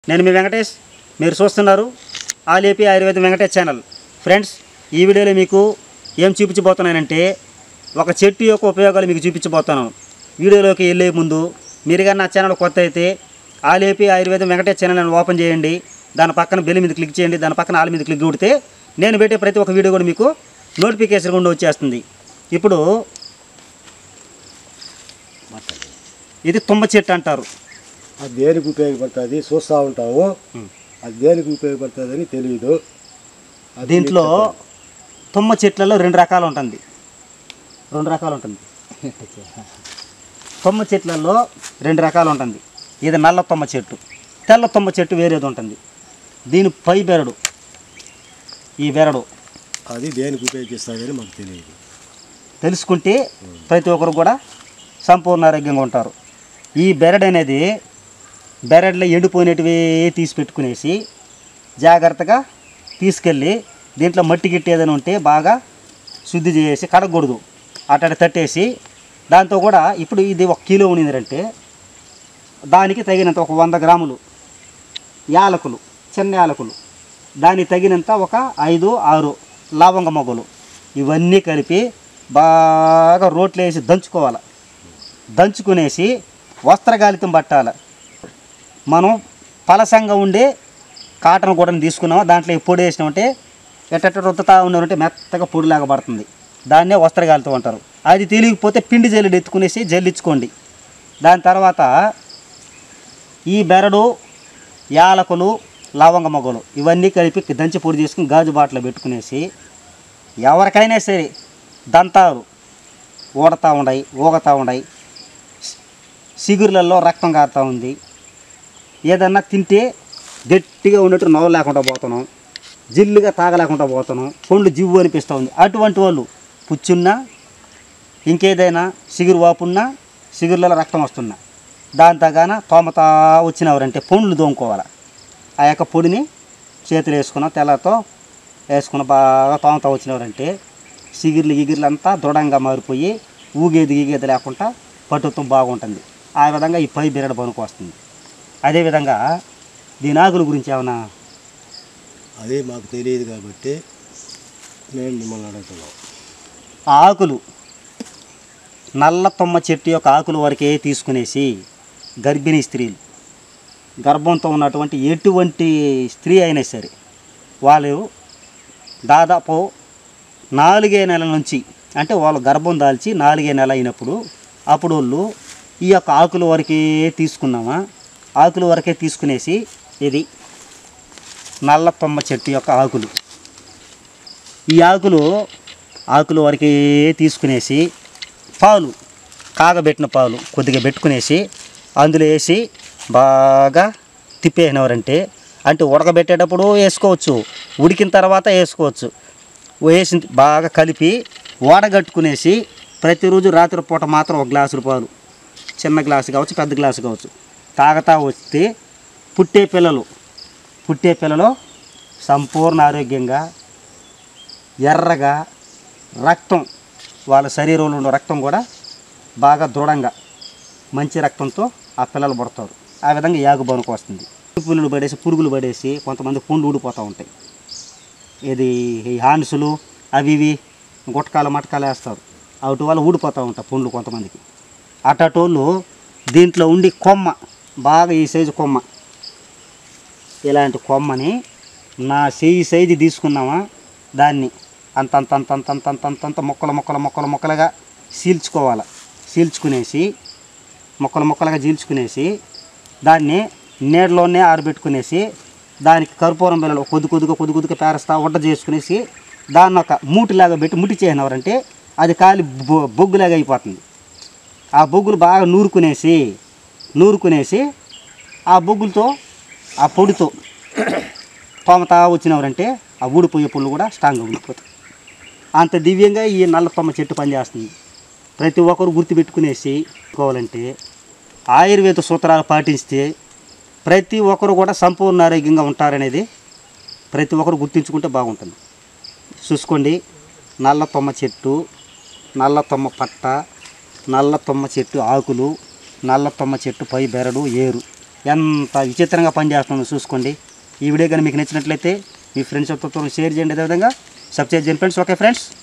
నేను మీ వెంకటేష్ మీరు చూస్తున్నారు ఆలేపి ఆయుర్వేద వెంకటేష్ ఛానల్ ఫ్రెండ్స్ ఈ వీడియోలో మీకు ఏం చూపించబోతున్నానంటే ఒక చెట్టు యొక్క ఉపయోగాలు మీకు చూపించబోతున్నాను వీడియోలోకి వెళ్ళే ముందు మీరు కానీ నా ఛానల్ కొత్త అయితే ఆలేపి ఆయుర్వేదం వెంకటేష్ ఛానల్ అని ఓపెన్ చేయండి దాని పక్కన బెల్ మీద క్లిక్ చేయండి దాని పక్కన ఆల్ మీద క్లిక్ కొడితే నేను పెట్టే ప్రతి ఒక్క వీడియో కూడా మీకు నోటిఫికేషన్ కూడా వచ్చేస్తుంది ఇప్పుడు ఇది తుమ్మ చెట్టు అంటారు అది దేనికి ఉపయోగపడుతుంది చూస్తూ ఉంటాము ఉం. అది దేనికి ఉపయోగపడుతుంది అని తెలియదు అది దీంట్లో మీకు చెప్పాలి. తుమ్మ చెట్లలో రెండు రకాలు ఉంటుంది రెండు రకాలు ఉంటుంది తుమ్మ చెట్లలో రెండు రకాలు ఉంటుంది ఇది నల్ల తుమ్మ చెట్టు తెల్ల తుమ్మ చెట్టు వేరేది ఉంటుంది దీని పై బెరడు ఈ బెరడు అది దేనికి ఉపయోగిస్తుంది మాకు తెలియదు తెలుసుకుంటే ప్రతి ఒక్కరు కూడా సంపూర్ణ ఆరోగ్యంగా ఉంటారు ఈ బెరడు అనేది బెరడులో ఎండిపోయినటివి తీసి పెట్టుకునేసి జాగ్రత్తగా తీసుకెళ్ళి దీంట్లో మట్టి గిట్టి ఏదైనా ఉంటే బాగా శుద్ధి చేసి కడగకూడదు అట్ట తట్టేసి దాంతో కూడా ఇప్పుడు ఇది ఒక కిలో ఉన్నదంటే దానికి తగినంత ఒక వంద గ్రాములు యాలకులు చిన్న యాలకులు దానికి తగినంత ఒక ఐదు ఆరు లవంగ మొగ్గలు ఇవన్నీ కలిపి బాగా రోట్లో వేసి దంచుకోవాలి దంచుకునేసి వస్త్రగాలితం పట్టాలి మనం పలసంగా ఉండే కాటన్ కూడా తీసుకున్నాం దాంట్లో ఈ పొడి వేసినామంటే ఎట్ట రుద్దుతా ఉన్నారంటే మెత్తగా పొడిలాగా పడుతుంది దాన్నే వస్త్రగాలితం అంటారు అది తెలియకపోతే పిండి జల్లుడు ఎత్తుకునేసి జల్లించుకోండి దాని తర్వాత ఈ బెరడు యాలకులు లవంగ మొగ్గలు ఇవన్నీ కలిపి దంచి పొడి చేసుకుని గాజు బాటలో పెట్టుకునేసి ఎవరికైనా సరే దంతాలు ఊడతా ఉన్నాయి ఊగతా ఉన్నాయి సిగురులలో రక్తం కారుతూ ఉంది ఏదన్నా తింటే గట్టిగా ఉన్నట్టు నవ్వు లేకుండా పోతున్నాం జిల్లుగా తాగలేకుండా పోతున్నాం పండ్లు జివ్వు అనిపిస్తూ ఉంది అటువంటి వాళ్ళు పుచ్చున్నా ఇంకేదైనా సిగురు వాపున్నా సిగురులలో రక్తం వస్తున్నా దాంతో గాన తోమతా వచ్చినవారంటే పండ్లు దోముకోవాలి ఆ యొక్క పొడిని చేతులు వేసుకున్న తెల్లతో వేసుకున్న బాగా తోమతా వచ్చినవారంటే సిగిర్లు గిగిర్లు అంతా దృఢంగా మారిపోయి ఊగేది గీగేది లేకుండా పట్టుతో బాగుంటుంది ఆ విధంగా ఈ పై బిరడ పనికి వస్తుంది అదేవిధంగా దీని ఆకుల గురించి ఏమైనా అదే మాకు తెలియదు కాబట్టి మేము మిమ్మల్ని అడుగుతున్నాం ఆ ఆకులు నల్ల తొమ్మ చెట్టు యొక్క ఆకుల వరకే తీసుకునేసి గర్భిణీ స్త్రీలు గర్భంతో ఉన్నటువంటి ఎటువంటి స్త్రీ అయినా సరే వాళ్ళు దాదాపు నాలుగే నెలల నుంచి అంటే వాళ్ళు గర్భం దాల్చి నాలుగే నెల అయినప్పుడు అప్పుడు వాళ్ళు ఈ యొక్క ఆకుల వరకే తీసుకున్నామా ఆకుల వరకే తీసుకునేసి ఇది నల్ల తొమ్మ చెట్టు యొక్క ఆకులు ఈ ఆకులు ఆకులు వరకే తీసుకునేసి పాలు కాగబెట్టిన పాలు కొద్దిగా పెట్టుకునేసి అందులో వేసి బాగా తిప్పేసినవారంటే అంటే ఉడకబెట్టేటప్పుడు వేసుకోవచ్చు ఉడికిన తర్వాత వేసుకోవచ్చు వేసి బాగా కలిపి వడగట్టుకునేసి ప్రతిరోజు రాత్రి పూట మాత్రం ఒక గ్లాసులు పాలు చిన్న గ్లాసు కావచ్చు పెద్ద గ్లాసు కావచ్చు తాగతా వస్తే పుట్టే పిల్లలు పుట్టే పిల్లలు సంపూర్ణ ఆరోగ్యంగా ఎర్రగా రక్తం వాళ్ళ శరీరంలో ఉన్న రక్తం కూడా బాగా దృఢంగా మంచి రక్తంతో ఆ పిల్లలు పుడతారు ఆ విధంగా యాగు బనుకు వస్తుంది పులులు పడేసి పురుగులు పడేసి కొంతమంది పుండ్లు ఊడిపోతూ ఉంటాయి ఇది ఈ హాన్సులు అవి ఇవి గుట్టకాలు మటకాలు వేస్తారు అటు వాళ్ళు ఊడిపోతూ ఉంటాయి పుండ్లు కొంతమందికి అటటోళ్ళు దీంట్లో ఉండి కొమ్మ బాగా ఈ సైజు కొమ్మ ఇలాంటి కొమ్మని నా చెయ్యి సైజు తీసుకున్నామా దాన్ని అంత అంత అంత అంత అంత అంత అంత అంత మొక్కలు మొక్కలు మొక్కలు మొక్కలుగా చీల్చుకోవాలి చీల్చుకునేసి మొక్కలు మొక్కలుగా చీల్చుకునేసి దాన్ని నీడలోనే ఆరబెట్టుకునేసి దానికి కర్పూరం బిళ్ళలు కొద్ది కొద్దిగా కొద్ది కొద్దిగా పేరస్తా వంట చేసుకునేసి దాన్ని ఒక మూటిలాగా పెట్టి ముట్టి చేసినవారంటే అది కాలి బొ- బొగ్గులాగా అయిపోతుంది ఆ బొగ్గులు బాగా నూరుకునేసి నూరుకునేసి ఆ బొగ్గులతో ఆ పొడితో తోమతా వచ్చినవారంటే ఆ ఊడిపోయే పుళ్ళు కూడా స్ట్రాంగ్గా ఉండిపోతాయి అంత దివ్యంగా ఈ నల్ల తొమ్మ చెట్టు పనిచేస్తుంది ప్రతి ఒక్కరు గుర్తుపెట్టుకునేసి కోవాలంటే ఆయుర్వేద సూత్రాలు పాటిస్తే ప్రతి ఒక్కరు కూడా సంపూర్ణ ఆరోగ్యంగా ఉంటారనేది ప్రతి ఒక్కరు గుర్తుంచుకుంటే బాగుంటుంది చూసుకోండి నల్ల తొమ్మ చెట్టు నల్ల తొమ్మ పట్ట నల్ల తొమ్మ చెట్టు ఆకులు నల్ల తొమ్మ చెట్టు పై బెరడు ఏరు ఎంత విచిత్రంగా పనిచేస్తుందో చూసుకోండి ఈ వీడియో కానీ మీకు నచ్చినట్లయితే మీ ఫ్రెండ్స్ తో షేర్ చేయండి అదేవిధంగా సబ్స్క్రైబ్ చేయండి ఫ్రెండ్స్ ఓకే ఫ్రెండ్స్